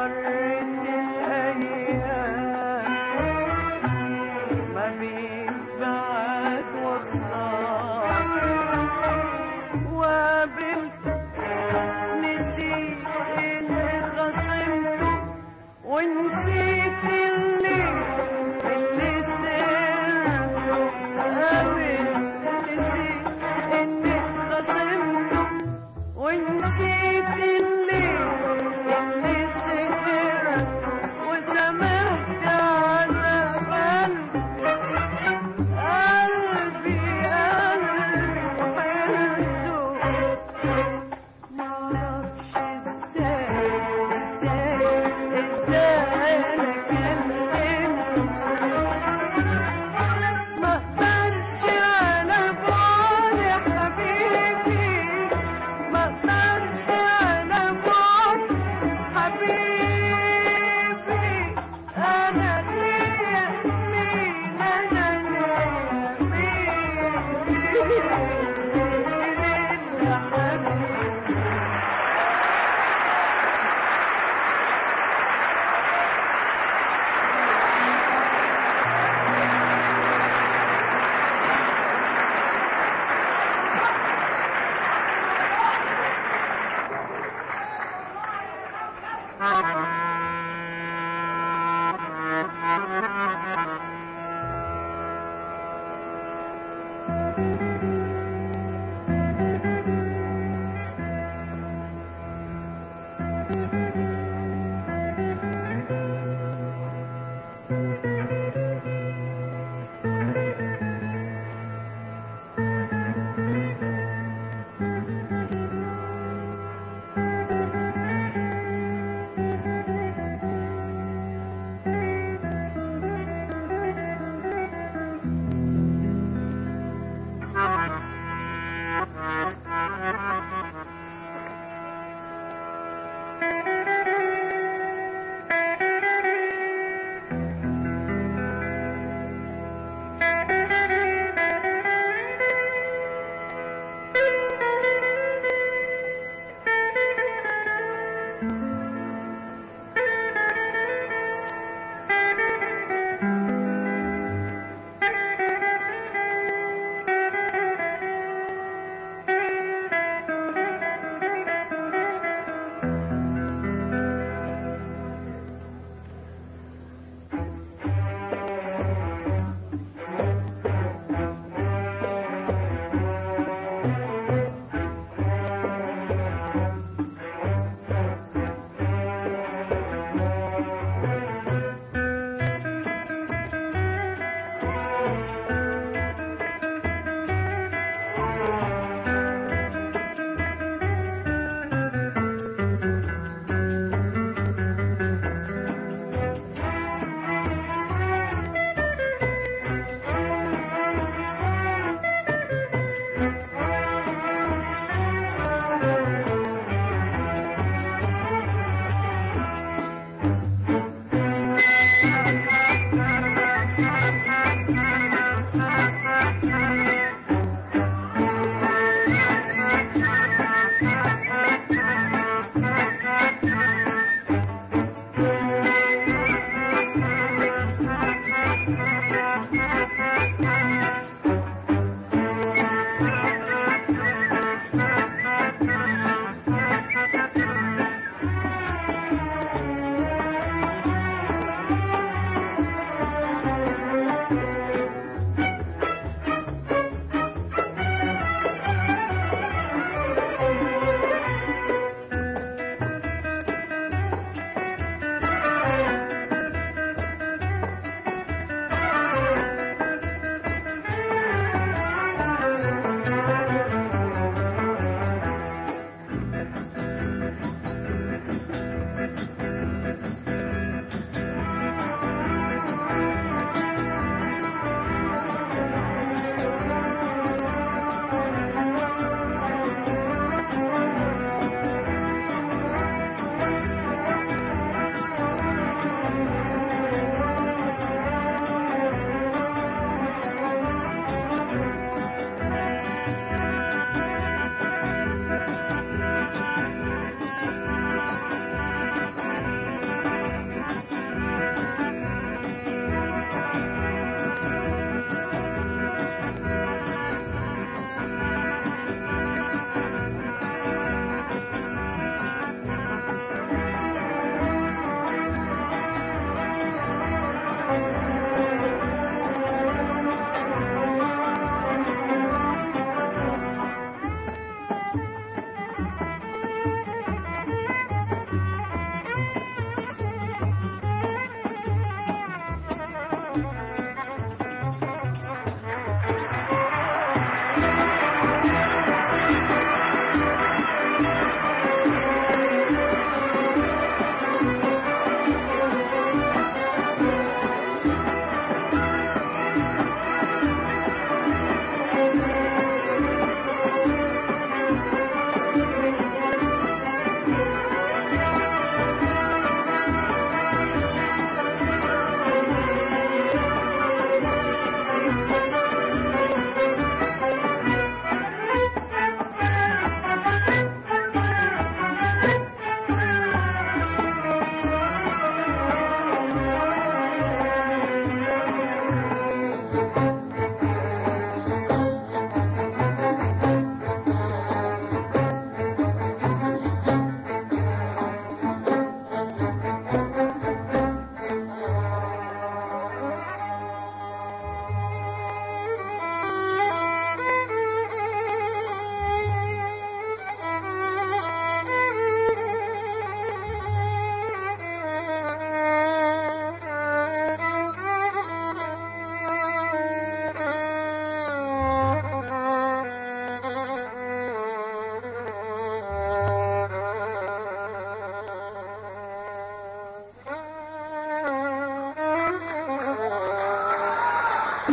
مرت الأيام ما بين بعد وخسار وقابلته نسيت إني خصمته ونسيت اللي اللي سرته قابلته نسيت إني خصمته ونسيت اللي اللي سهرته وسمحت على قلبي قلبي قلبي وحرته معرفش ازاي ازاي ازاي انا كلمته ما اقدرش على بعد يا حبيبي ما اقدرش على بعد حبيبي انا ليا مين انا ليا مين يا حبيبي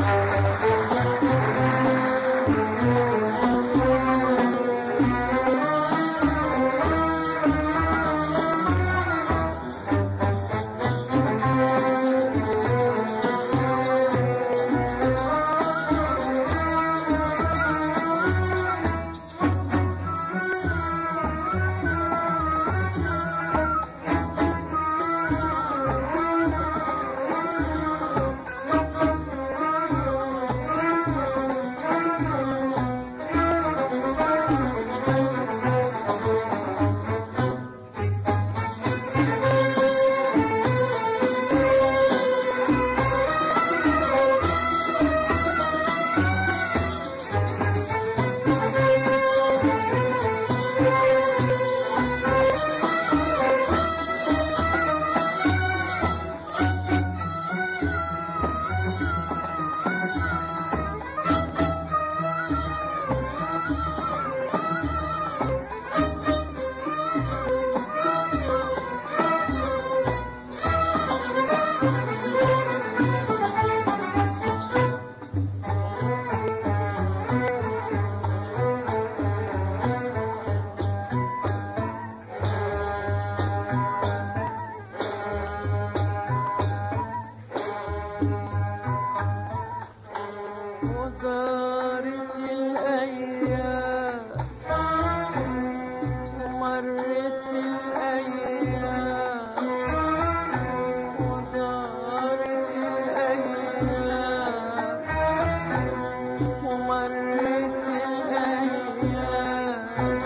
ودارت الأيام ومرت الأيام ودارت الأيام ومرت الأيام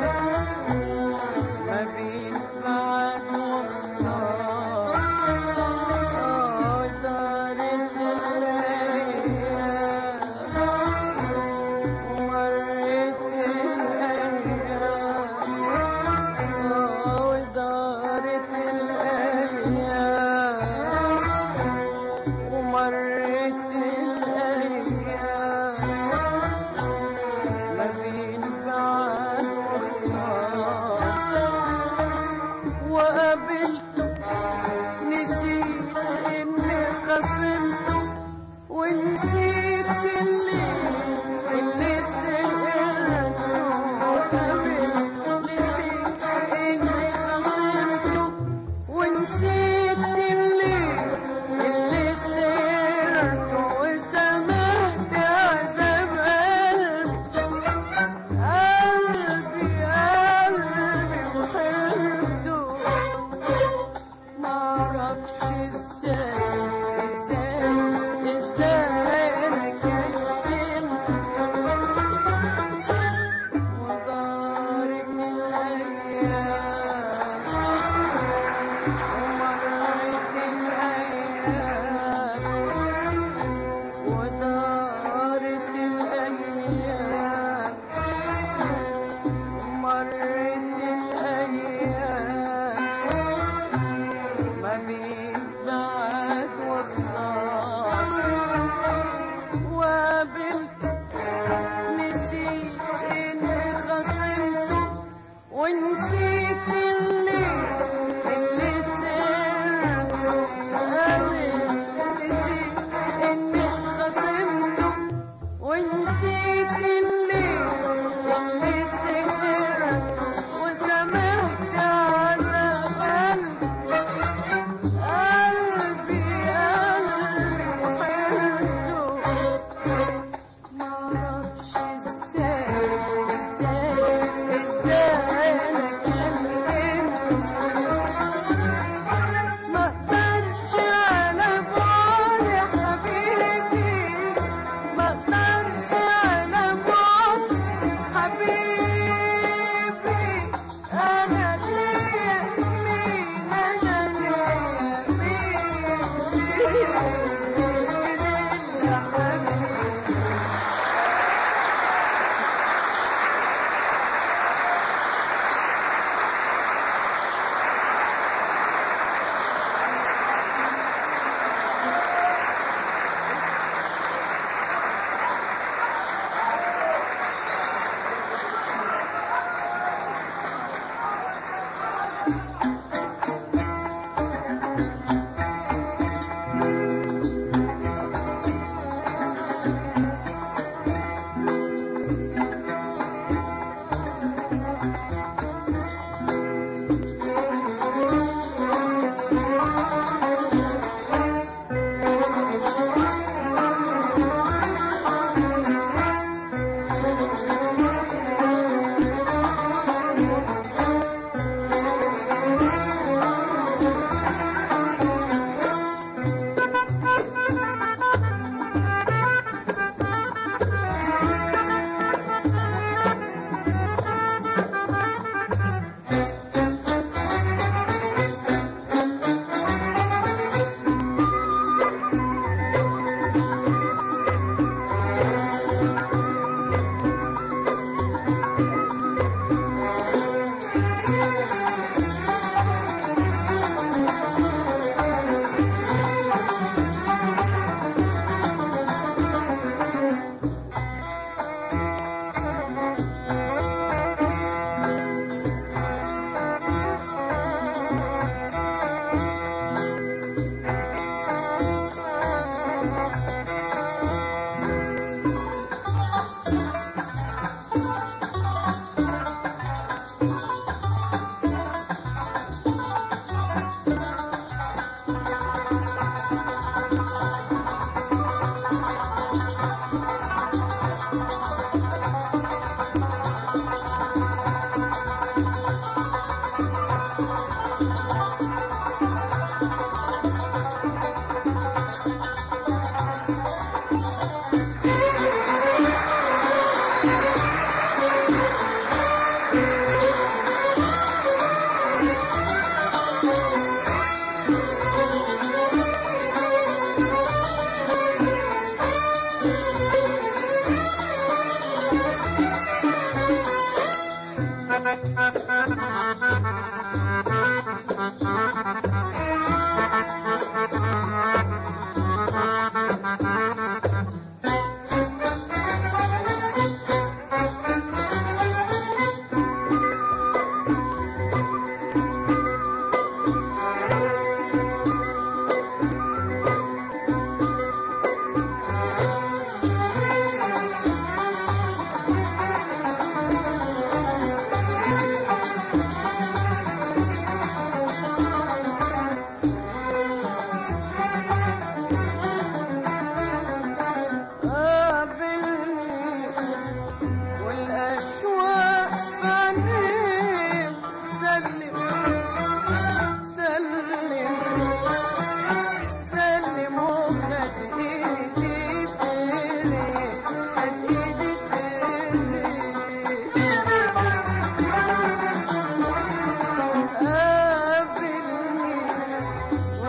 ما بين بعد وخسارة دارت الأيام ومرت الأيام ودارت الأيام ومرت الأيام ما بين بعد وخسارة وقابلته نسيت اني خصمته ونسيت اللي اللي سهرته وقابلته نسيت اني خصمته ونسيت اللي اللي سهرته وسمحت عذاب قلبي قلبي قلبي وحبته معرفش ازاي ازاي ازاي انا كلمت ودارت الايام ومرت الايام ودارت الايام ومرت الايام ما بين بعد وخسارة وقابلته نسيت اني خصمته ونسيت اللي اللي سرته قابلته نسيت اني خصمته ونسيت اللي اللي سهرته وسمحت على قلبي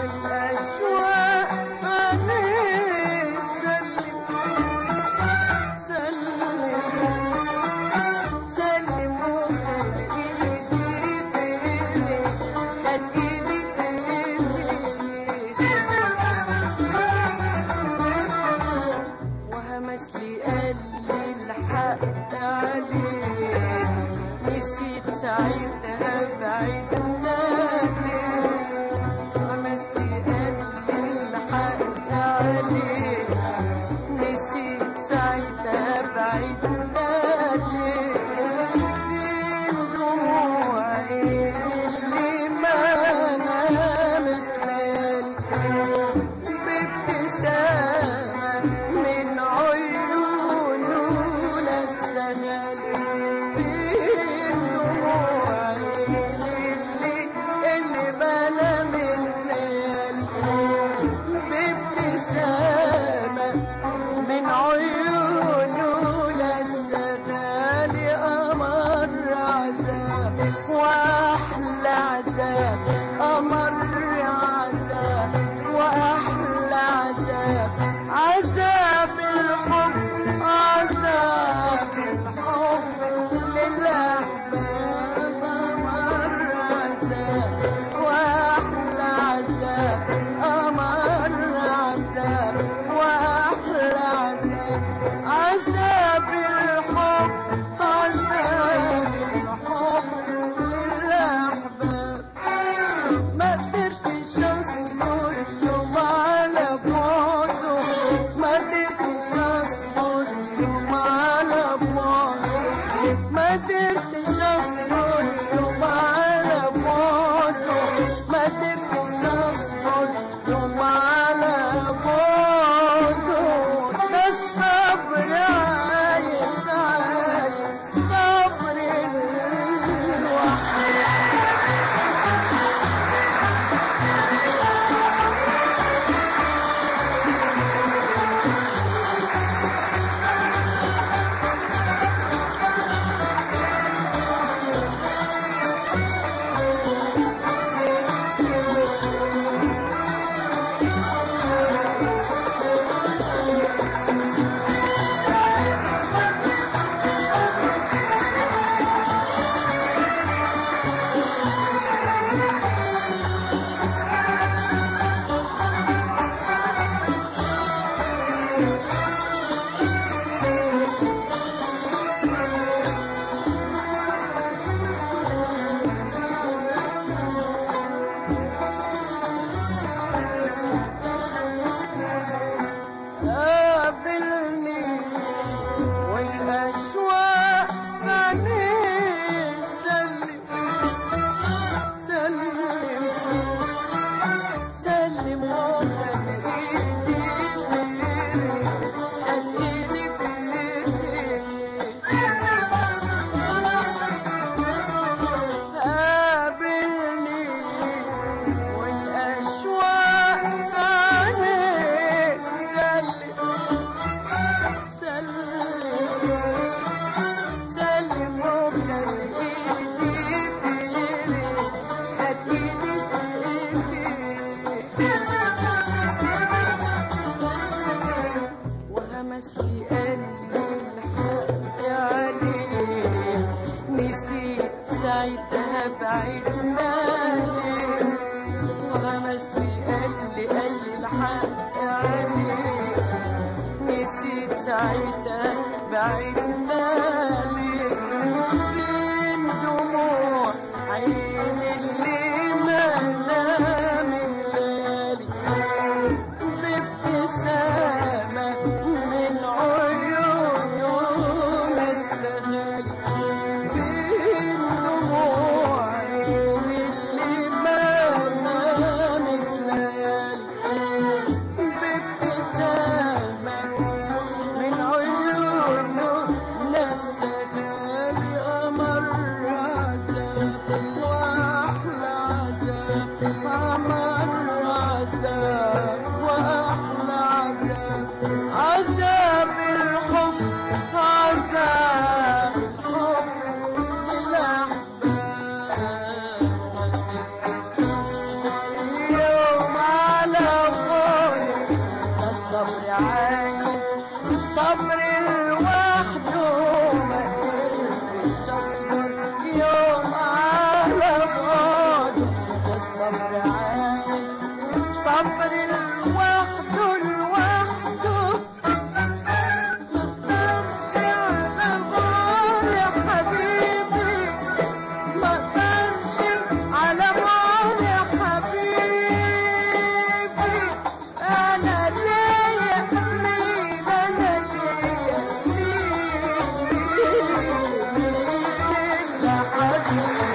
والأشواق عليه سلم سلم سلم وخد ايدي في ايدي خد ايدي في ايدي وهمس لي قال لي الحق عليه نسيت ساعتها بعدنا ليه همس لي قال لي الحق عليه نسيت ساعتها بعدنا ليه فين دموعي اللي ما نامت ليالي بابتسامة من عيوننا السمال فين دموعي اللي اللي بلا من ليالي بابتسامة من عيوننا السمال أمر عذاب وأحلى عذاب أمر عذاب وأحلى عذاب عذاب الحب عذاب الحب للأحباب أمر عذاب وأحلى عذاب أمر عذاب وأحلى عذاب عذاب الحب عذاب الحب للأحباب ما قدرتش اصبر يوم على بعده ما قدرتش اصبر يوم على بعده ما قدرتش اصبر يوم على بعده ما قدرتش اصبر يوم على بعده ده الصبر عايز عايز صبر الوحيد قابلني والأشواق عليه سلم سلم سلم وخد ايدي في ايدي خد ايدي في ايدي قابلني والأشواق عليه سلم سلم سلم وخد ايدي في ايدي خد ايدي في ايدي وهمس لي قال لي الحق عليه نسيت ساعتها بعدنا ليه وهمس لي قال لي قال لي الحق عليه نسيت ساعتها بعدنا ليه فين دموع عين اللي ما نامت ليالي بابتسامة من عيون السماء بين دموع عين اللي ما نامت ليالي بابتسامة من عيون السماء الصبر لوحده لوحده مقدرش على بعض يا حبيبي مقدرش على بعض يا حبيبي انا ليا مين انا ليا مين يا حبيبي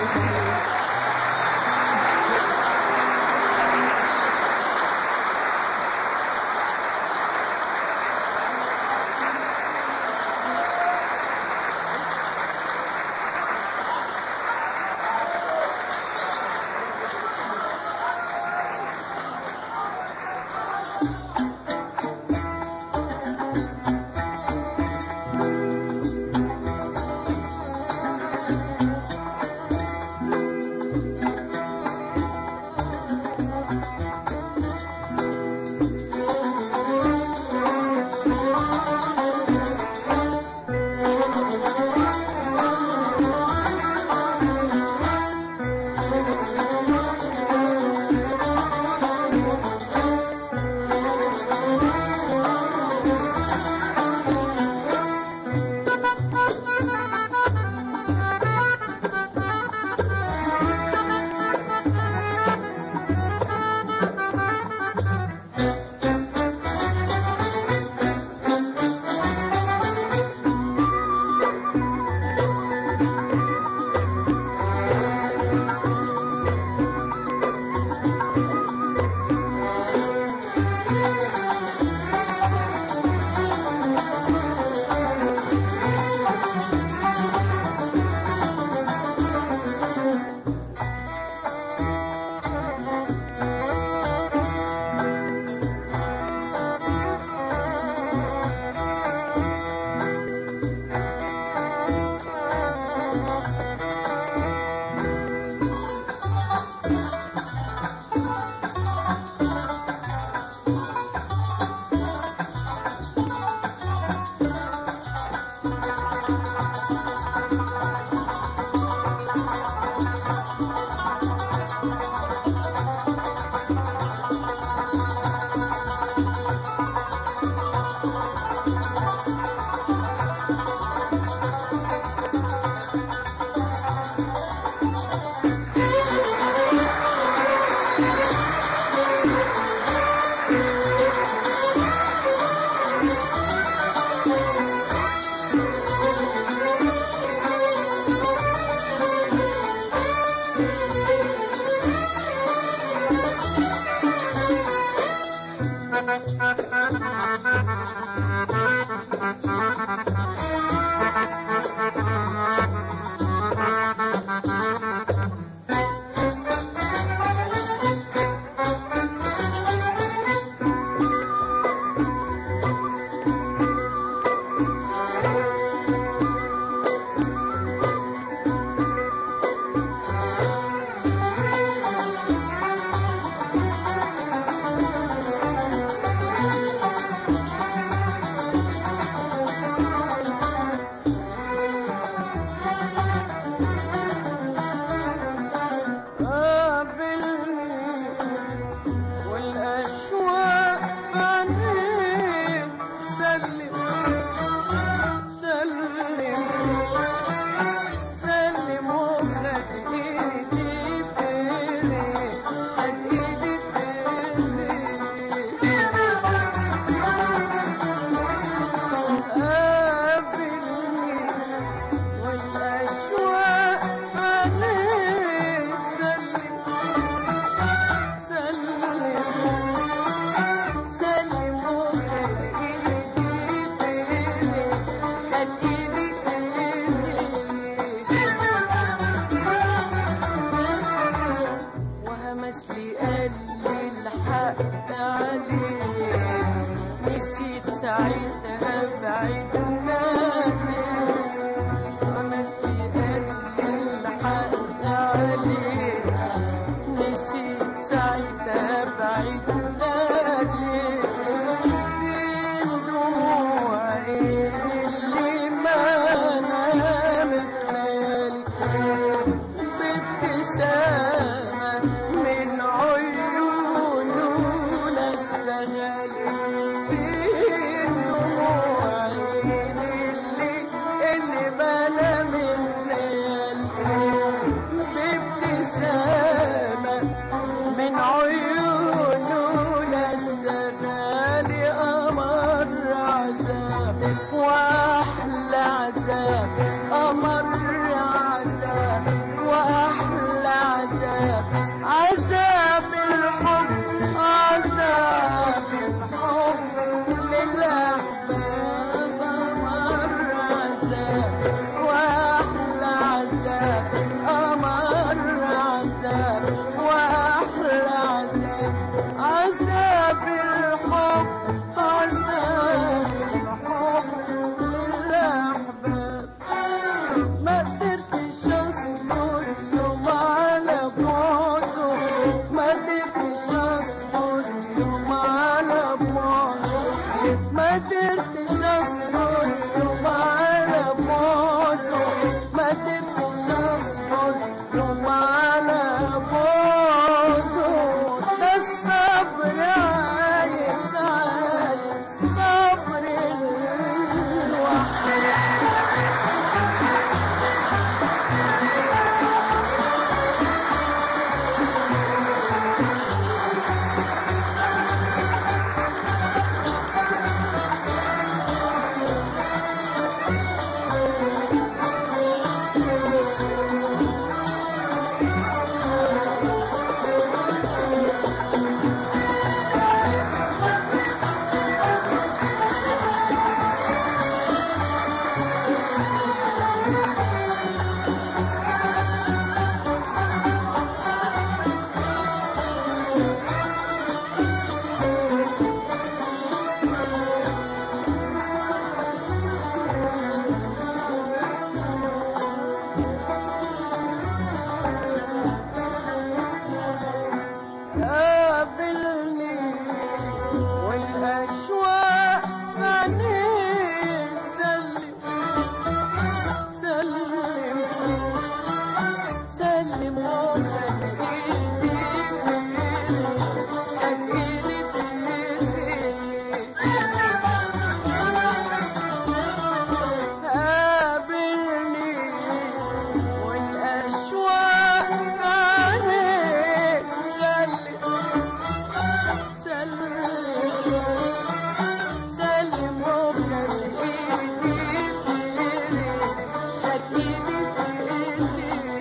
قابلني والأشواق عنيك سلم سلم سلم وخد ايدي فيني خد ايدي قابلني والأشواق عليك سلم سلم سلم وخد ايدي فيني خد ايدي فيني وهمس لي قال لي الحق عليك نسيت ساعتها بعيد همس لي قال لي الحق عليك نسيت ساعتها بعيد فين دموعي اللي ما نامت ليالي بابتسامة من عيونه عيون السهل فين دموع عيني اللي اللي بلا من ليالي بابتسامة من عيوننا السهل أمر عذاب وأحلى عذاب أمر عذاب وأحلى عذاب عذاب الحب عذاب الحب للأحباب أمر عذاب وأحلى عذاب أمر عذاب وأحلى عذاب عذاب الحب عذاب الحب للأحباب ما قدرتش اصبر يوم على بعده ما قدرتش اصبر يوم على بعده ما قدرتش اصبر يوم على بعده ما قدرتش اصبر يوم على بعده ده الصبر عايز عايز صبر الوحيد قابلني والأشواق عليه سلم سلم سلم وخد ايدي في ايدي خد ايدي في ايدي قابلني والأشواق عليه سلم سلم سلم وخد ايدي في ايدي خد ايدي في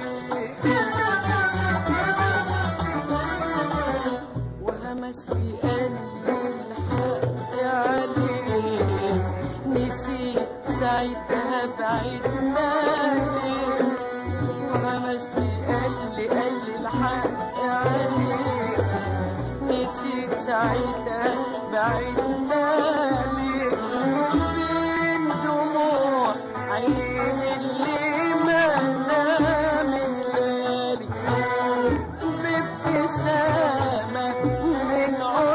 ايدي وهمس في قلبي الحق عليه نسيت ساعتها بعدنا ليه وهمس في قلبي قلبي الحق عليه نسيت ساعتها بعدنا ليه بين دموع عين اللي ما من بالي بابتسامة من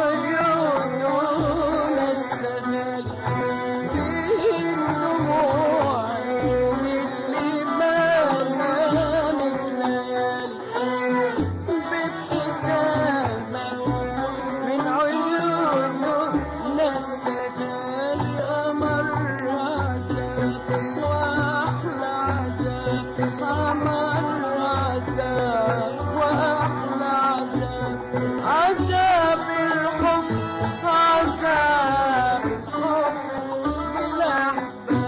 عيون السمال بين دموع عين اللي ما من ليالي بابتسامة من عيون السمال أمر عذاب وأحلى عذاب أمر عذاب وأحلى عذاب عذاب الحب عذاب الحب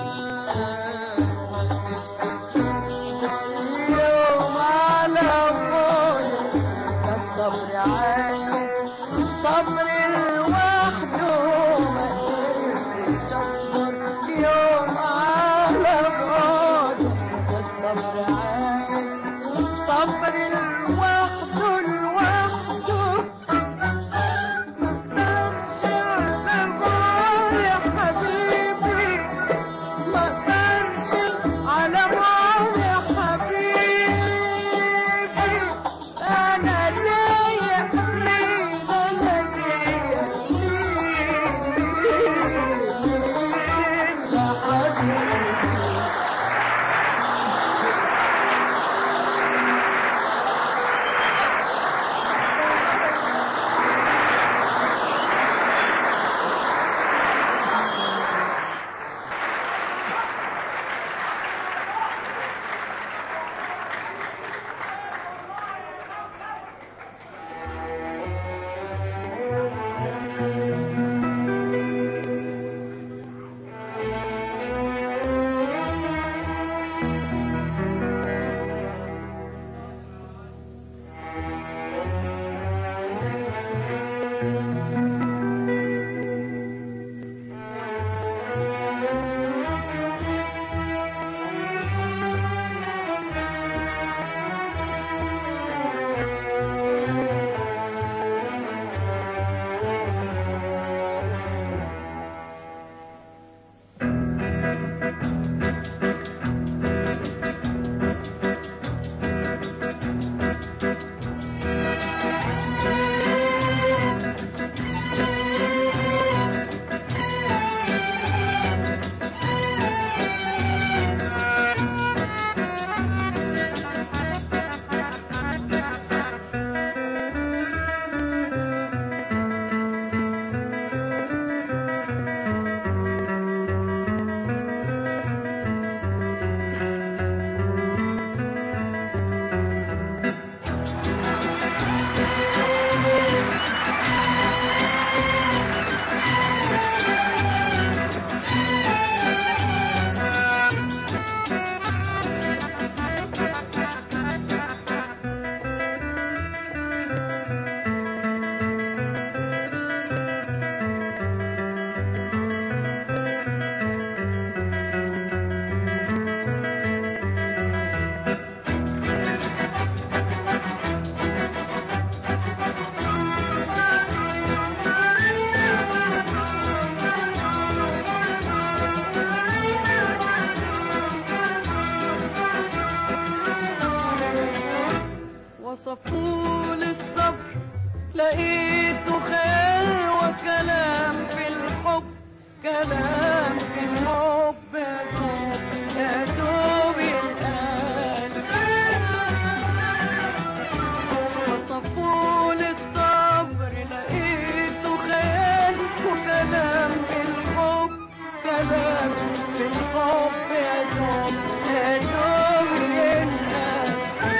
للأحباب يوم على طول الصبر عايز صبر لوحده ما قدرتش اصبر يوم على طول الصبر عايز صبر لوحده لوحده مقدرش على بعض يا حبيبي مقدرش على بعض يا حبيبي انا ليا ليا انا ليا خير وكلام في الحب كلام في الحب يدوب يدوب القلب وصفوا للصبر لقيته خيال وكلام في الحب كلام في الحب يدوب يدوب القلب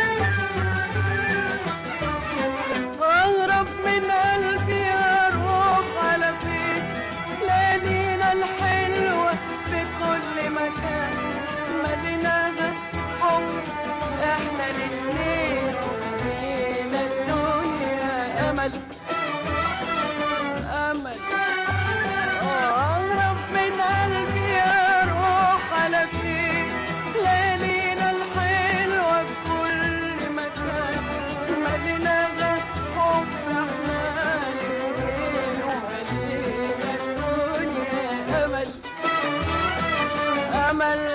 أغرب من قلبي أروح على فين ليالينا الحلوة في كل مكان مدينة حب احنا الاتنين لينا الدنيا أمل أمل أغرب من قلبي أروح على فين ليالينا الحلوة في كل مكان مدينة حب احنا الاتنين ومدينة الدنيا أمل أمل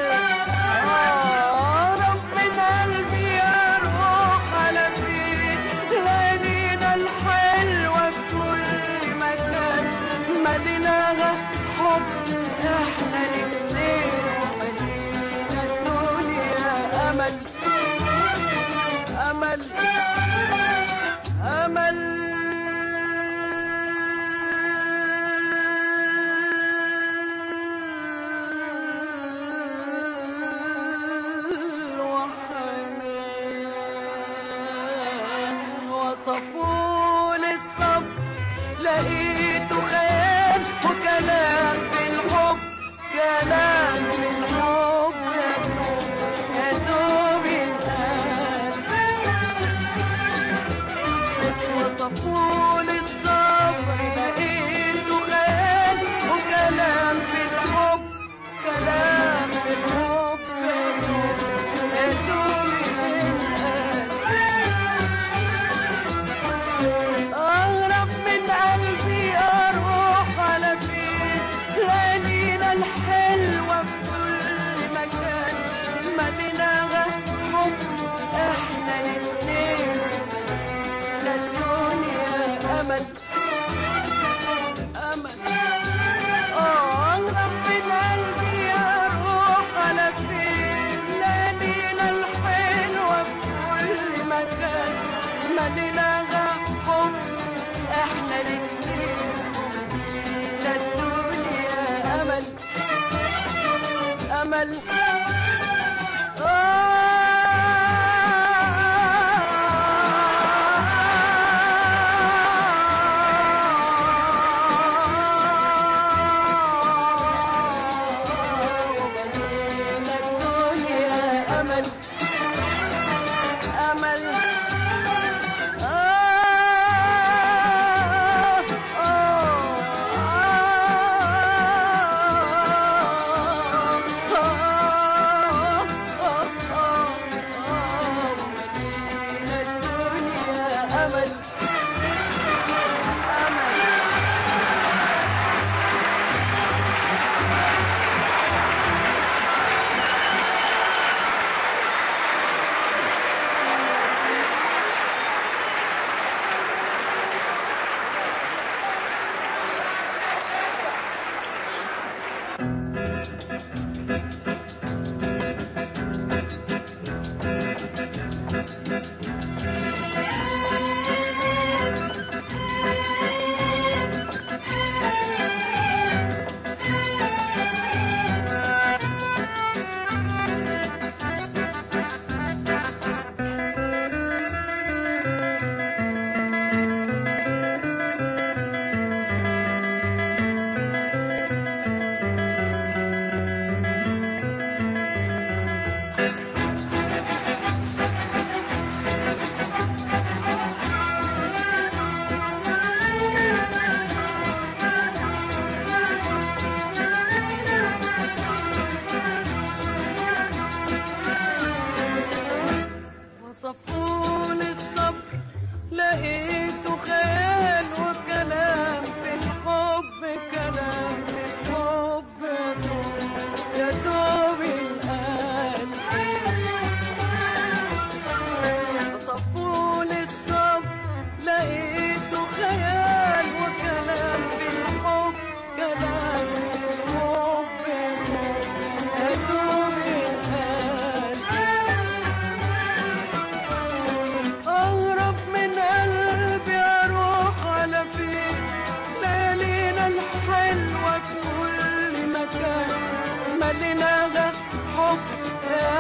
أقرب من قلبي أروح على فين ليالينا الحلوة في كل مكان مدينة حب احنا الاتنين ومدينة الدنيا أمل أمل أمل وحنان وصفوا للصبر لقيته خيال وكلام في الحب كلام في الحب يا دوب يا دوب القلب وصفوا للصبر لقيته خيال وكلام في الحب كلام في الحب يا دوب أغرب من قلبي أروح على فين ليالينا الحلوة في كل مكان مدينة حب احنا الاتنين لا الدنيا أمل أمل آه، أغرب من قلبي أروح على فين ليالينا الحلوة في كل مكان مدينة حب احنا الاتنين لا الدنيا أمل أمل وبنينا الدنيا أمل أمل آه آه آه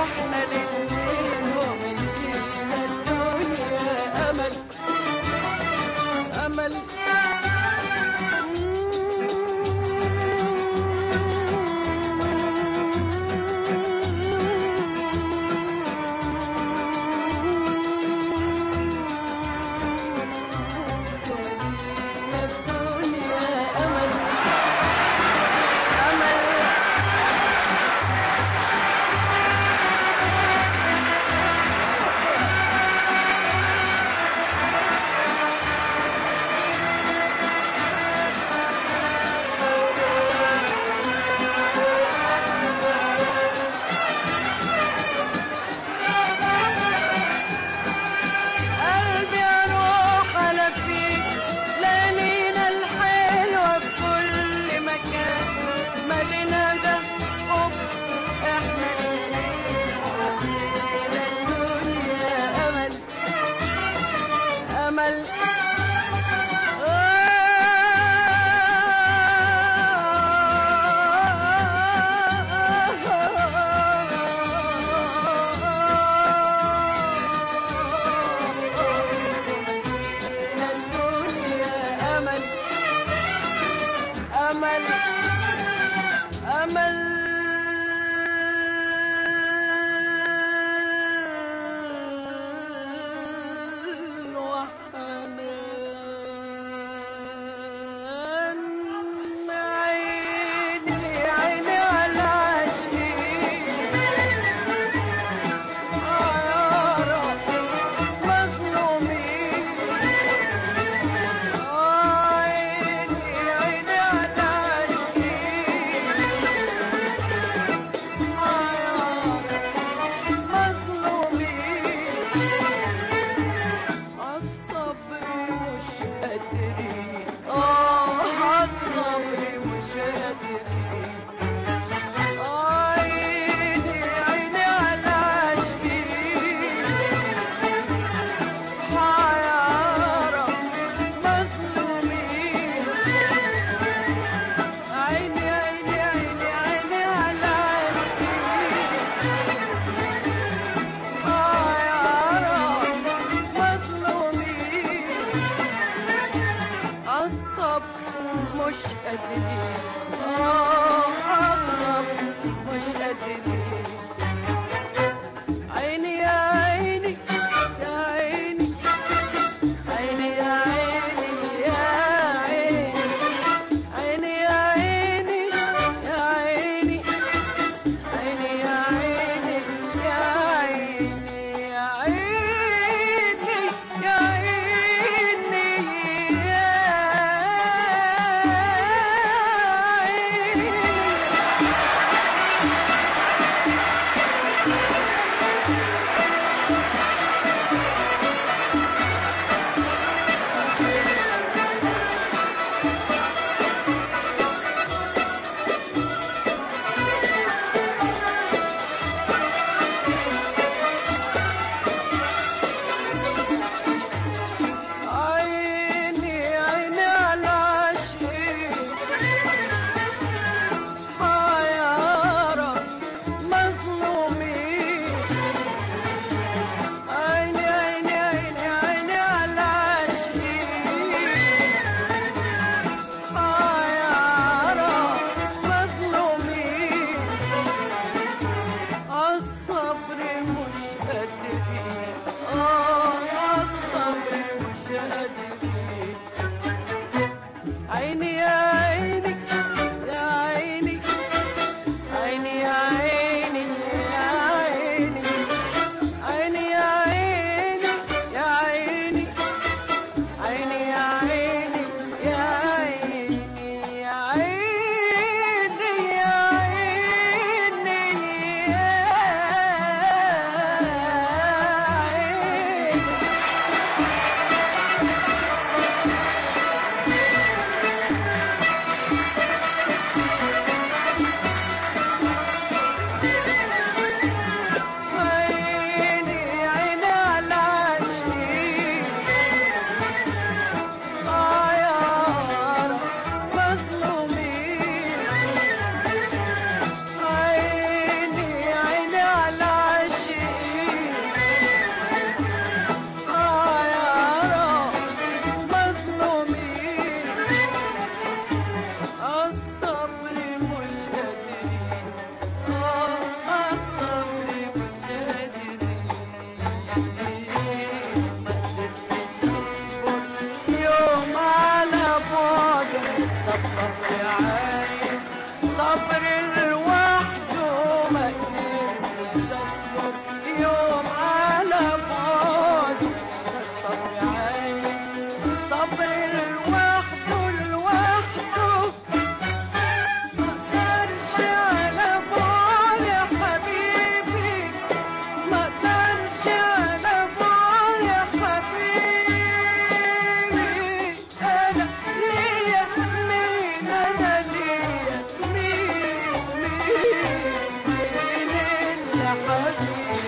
احنا الاتنين وملينا الدنيا امل امل وملينا الدنيا امل امل قلبي اروح على فيك ليالينا الحلوة في كل مكان مدينة ده حب احنا لينا الدنيا امل امل الدنيا امل امل امل وحنان عيني عيني على عشقي عيارة مظلومين عيني عيني على عشقي عيارة مظلومين عالصبر مش قادرين اه عالصبر مش قادرين عيني عيني على عشقي حيارى مظلومين عيني عيني عيني عيني على عشقي حيارى مظلومين عالصبر مش قادرين اه عالصبر مش قادرين عيني يا عيني يا عيني عيني يا عيني يا عيني عيني يا عيني يا عيني عيني يا عيني يا عيني يا عيني يا عيني يا عيني عيني عيني على عشقي حيارى مظلومين عيني عيني عيني عيني على عشقي حيارى مظلومين عالصبر مش قادرين اه عالصبر مش قادرين عيني يا عيني يا عيني عيني يا عيني يا عيني عيني يا عيني يا عيني عيني يا عيني يا عيني يا عيني يا عيني يا عيني ده الصبر عايز صبر لوحده ما قدرتش اصبر يوم على بعد ده الصبر عايز صبر لوحده لوحده ما اقدرش على بعد يا حبيبي ما اقدرش على بعد يا حبيبي انا ليا مين انا ليا مين مين مين اللي حبيبي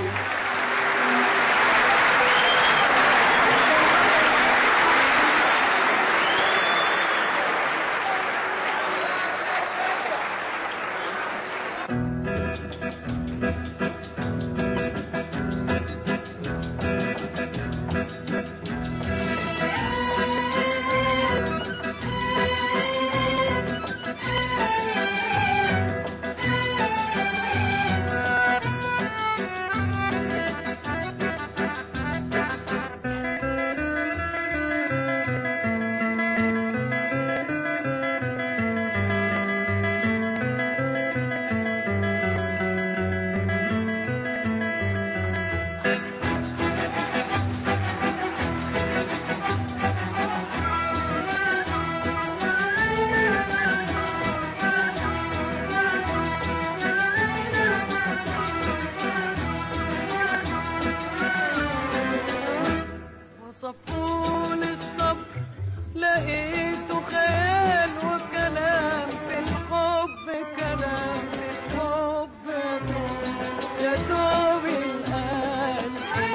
وصفون الصبر لقيته خيال وكلام في الحب كلام في الحب يا دوب القلب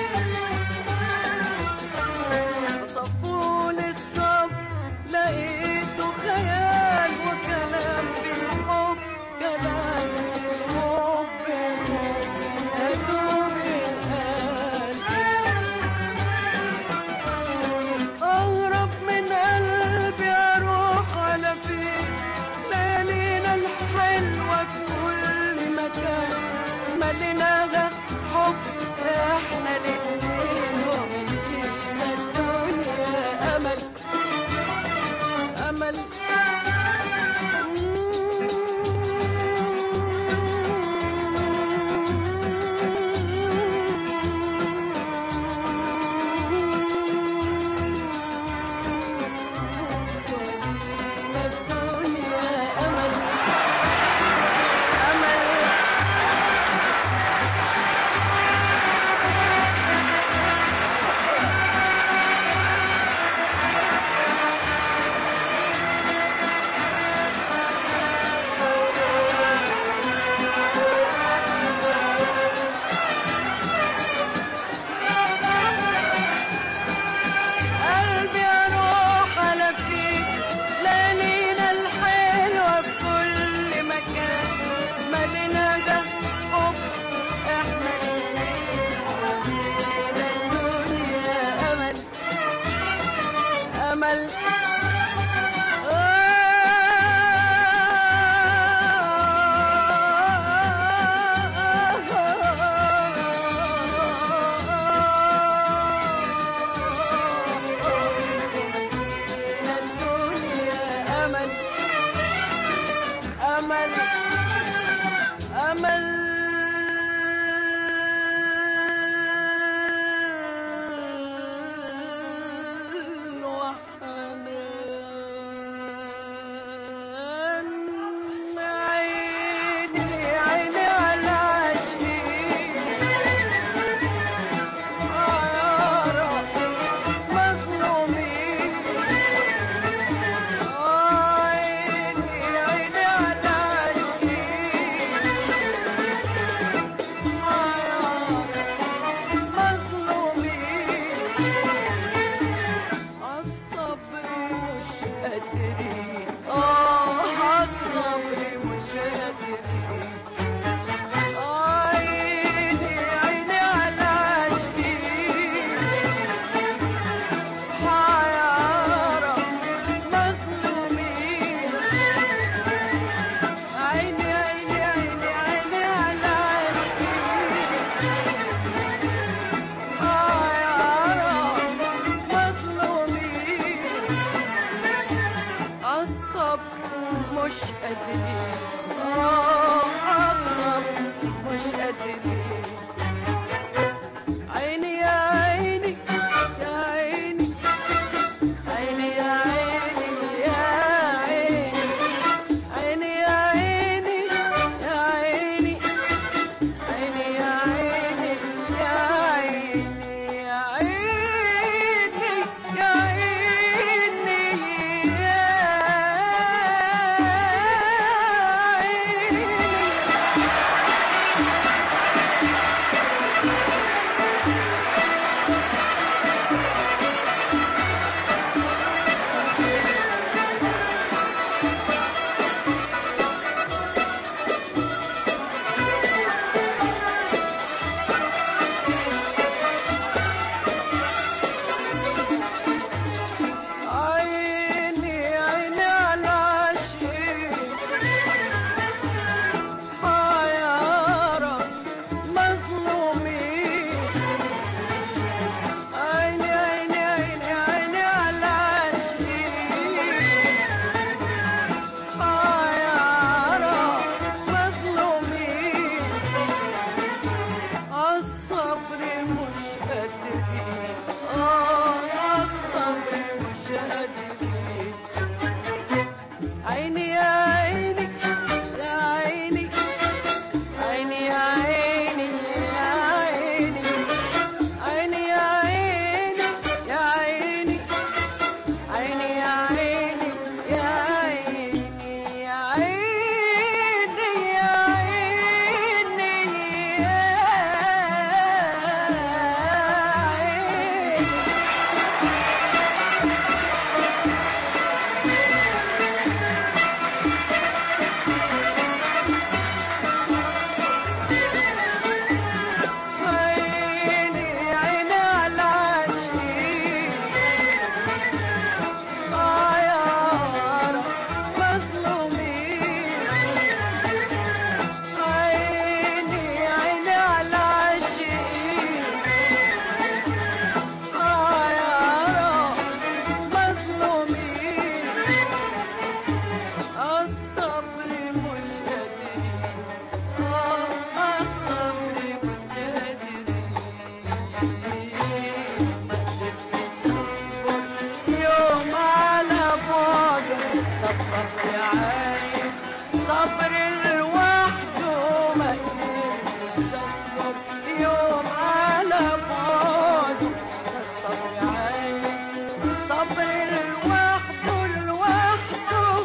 وصفون الصبر لقيته خيال وكلام في الحب كلام في الحب يا دوب القلب أغرب من قلبي أروح على فين ليالينا الحلوة في كل مكان مليناها حب احنا الاتنين وملينا الدنيا أمل أمل الدنيا أمل أمل قلبي اروح على فيك ليالينا الحلوه في كل مكان مالنا ده حب احنا الاتنين ومالنا الدنيا امل امل الدنيا أمل أمل أمل وحنان عيني عيني على عشقي عيارة مظلومين عيني عيني على عشقي الصبر مش قادرين اه الصبر مش قادرين عيني يا عيني يا عيني عيني يا عيني يا عيني عيني يا عيني يا عيني عيني يا عيني يا عيني يا عيني يا عيني يا عيني عيني عيني على شيء حيارى مظلومين عيني عيني عيني عيني على شيء حيارى مظلومين الصبر مش قادرين اه الصبر مش قادرين عيني يا عيني يا عيني عيني يا عيني يا عيني عيني يا عيني يا عيني عيني يا عيني يا عيني يا عيني يا عيني يا عيني عيني عيني على شيء عيارى مظلومين عيني عيني على شيء عيارى مظلومين الصبر مش قادرين آه الصبر مش قادرين ما قدرتش اصبر يوم على بعدك ده الصبر عايز صبر لوحده ما قدرتش اصبر يوم على بعدك ده الصبر عايز صبر لوحده لوحده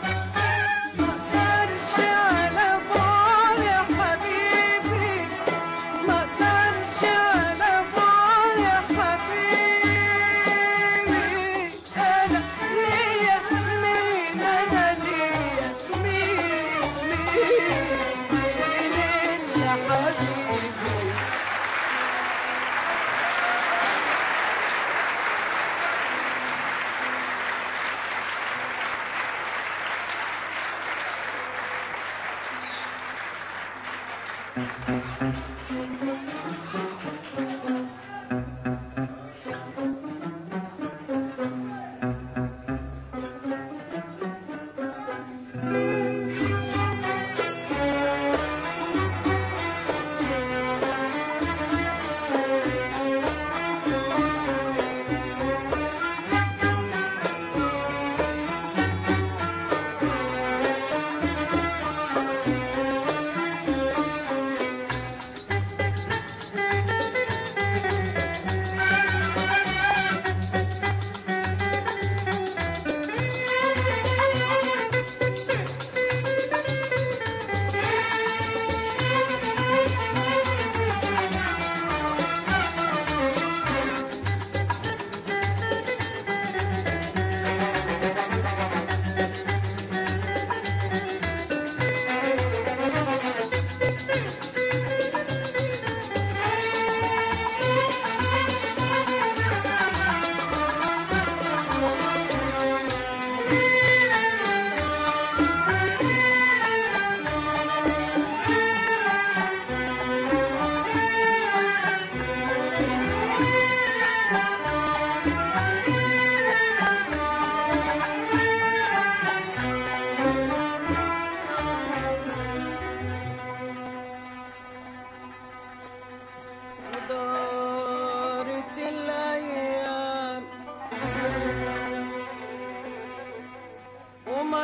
مقدرش على بعد يا حبيبي مقدرش على بعد يا حبيبي انا ليا مين انا ليا مين مين مين يا حبيبي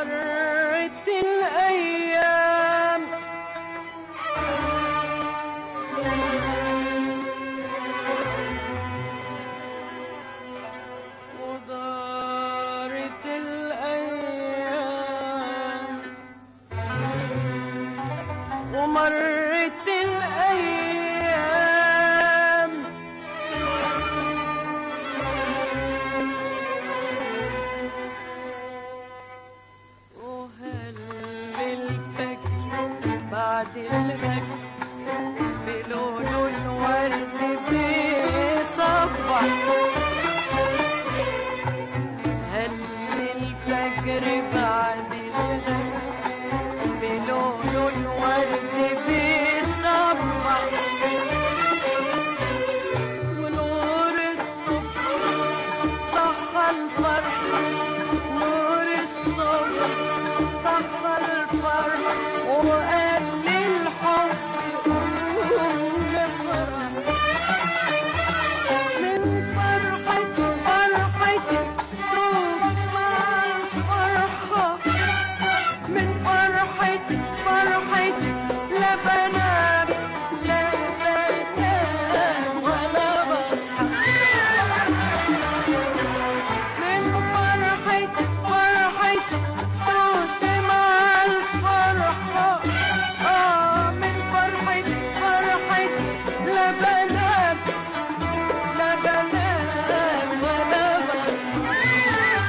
ومرت الأيام ودارت الأيام ومرت الأيام وهل الفجر بعد الفجر بلون الورد بيصبح هل الفجر بعد الفجر بلون الورد بيصبح ونور الصبح صح الفرح نور الصبح صح الفرح وقال للحب قوم نفرح من فرحة فرحتي دوب مع الفرحة من فرحتي فرحتي لا بنام لا بنام ولا بصحى من فرحتي فرحتي دوب مع الفرحة آه من فرحتي فرحتي لا بنام لا بنام ولا بصحى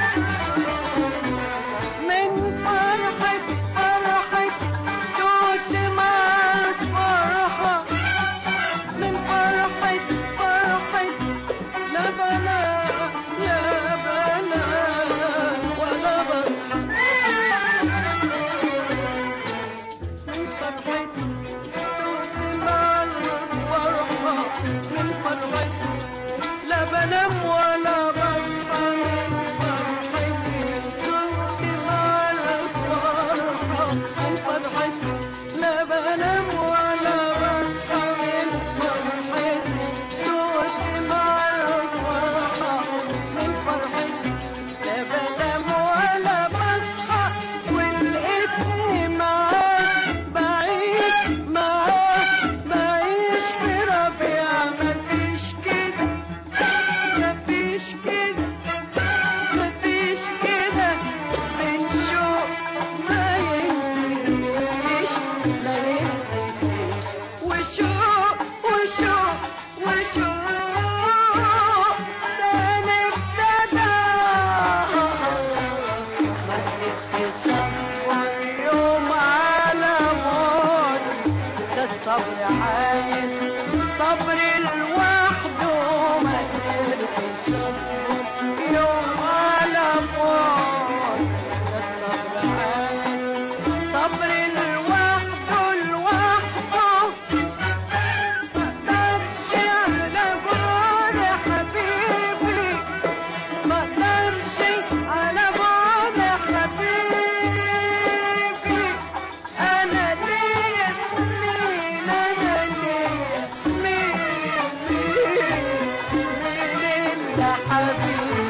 من فرحة فرحة توت مع الفرحة من فرحة فرحة لا بنام يا بنام ولا بصحى من فرحة توت مع الفرحة من فرحة لا بنام ولا بصحى من فرحتي كنت مع الفرحة من فرحتي لا بنام ولا بصحى من فرحتي كنت مع الفرحة من فرحتي لا بنام ولا بصحى ولقيتني معاك بعيد معاك بعيش في ربيع مفيش كده مفيش كده مفيش كده من شوق ما ينتهيش ما ينتهيش وشوق وشوق وشوق تاني ابتدى ما تخفيش اصبر يوم على موت ده الصبر عايز صبر لوحده ما تقدرش اصبر يوم على موت ده الصبر عايز صبر لوحده لوحده مقدرش على بعد حبيبي مقدرش على بعد حبيبي انا ليا مين انا ليا مين مين مين يا حبيبي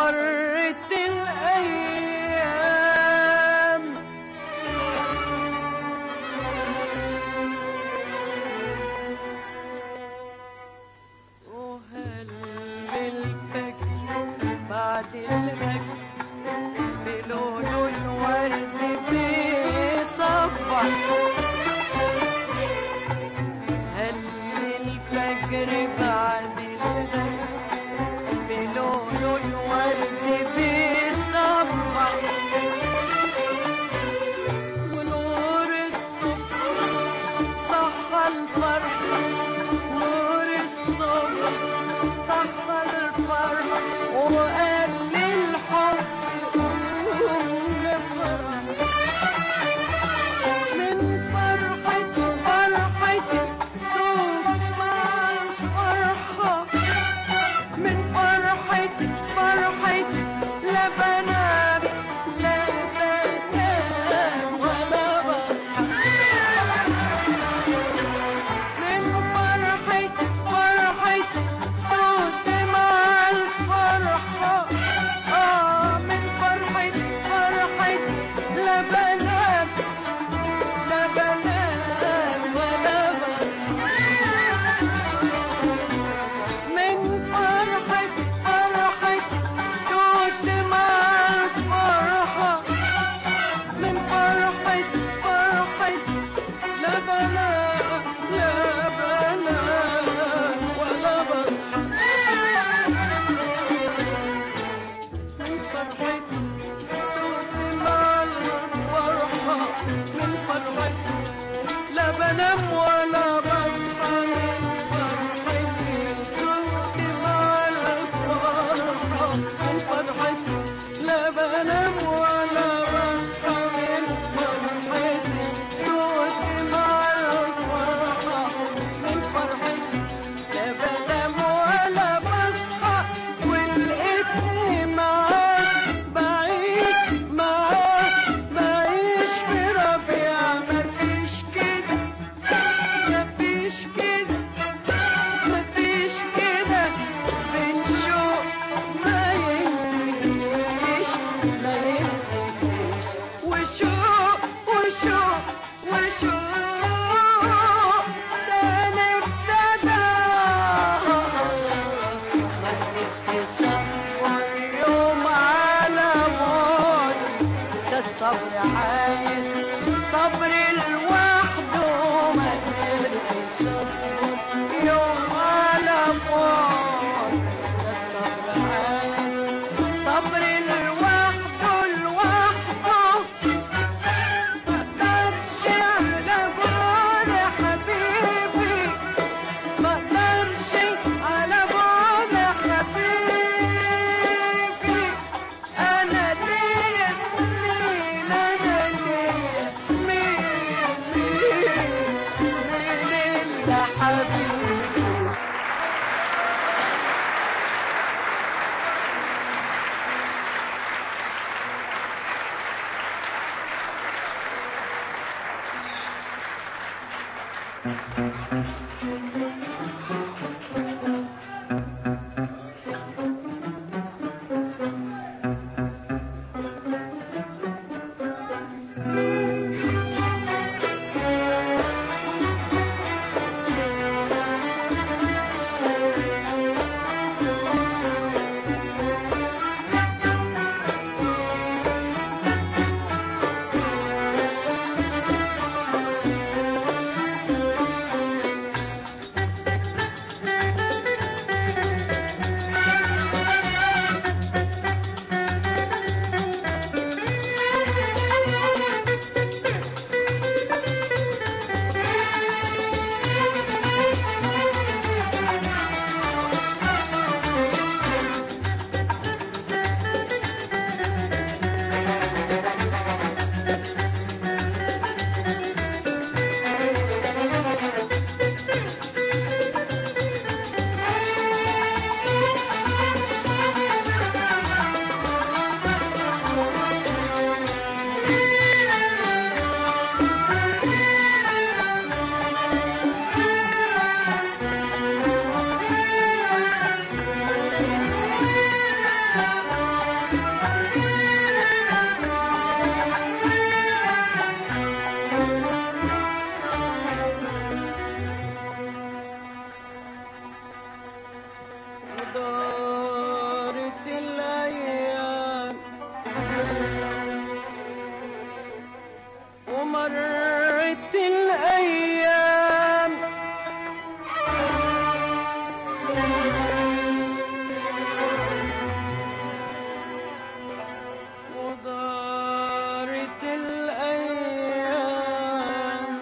مرت الأيام وهل الفجر بعد الفجر بلون الورد بيصبح هل الفجر بعد الفجر بلون الورد بيصبح ونور الصبح صح الفرح نور الصبح صح الفرح وقال للحب قوم نفرح من فرحة فرحة دوب مع الفرحة من فرحة فرحة لا بنام لا بنام ولا بصحى من فرحة فرحة دوب مع الفرحة آه من فرحة فرحة لا بنام لا بنام ولا بصحى من فرحة فرحة توت مع الفرحة من فرحة فرحة لا بنام لا بنام ولا بصحى من فرحة توت مع الفرحة من فرحة لا بنام ولا بصحى من فرحتي كنت مع الفرحة من فرحتي لا بنام ولا بصحى من فرحتي كنت مع الفرحة من فرحتي لا بنام ولا بصحى ولقيتني معاك بعيد معاك بعيش في ربيع مفيش كده مفيش كده مفيش كده بنشوق ما ينتهيش ما ينتهيش وشوق وشوق وشوق تاني ابتدى ما تخفيش اصفر يوم على موت ده الصبر عايز صبر لوحده ما تقدرش اصبر يوم على موت ده الصبر عايز صبر لوحده لوحده مقدرش على بعد حبيبي مقدرش على بعد حبيبي انا ليا مين انا ليا مين مين مين الا حبيبي ومرت الأيام ودارت الأيام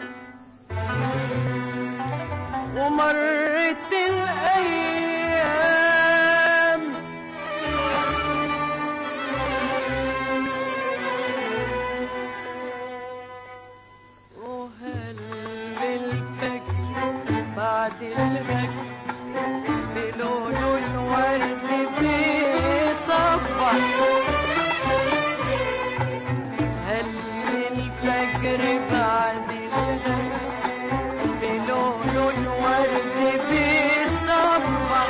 ومرت الأيام وهل الفجر بعد الفجر بلون الورد بيصبح هل الفجر بعد الفجر بلون الورد بيصبح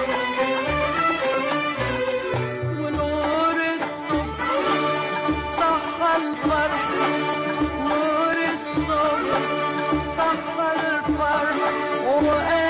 ونور الصبح صح الفرح نور الصبح صح الفرح وقال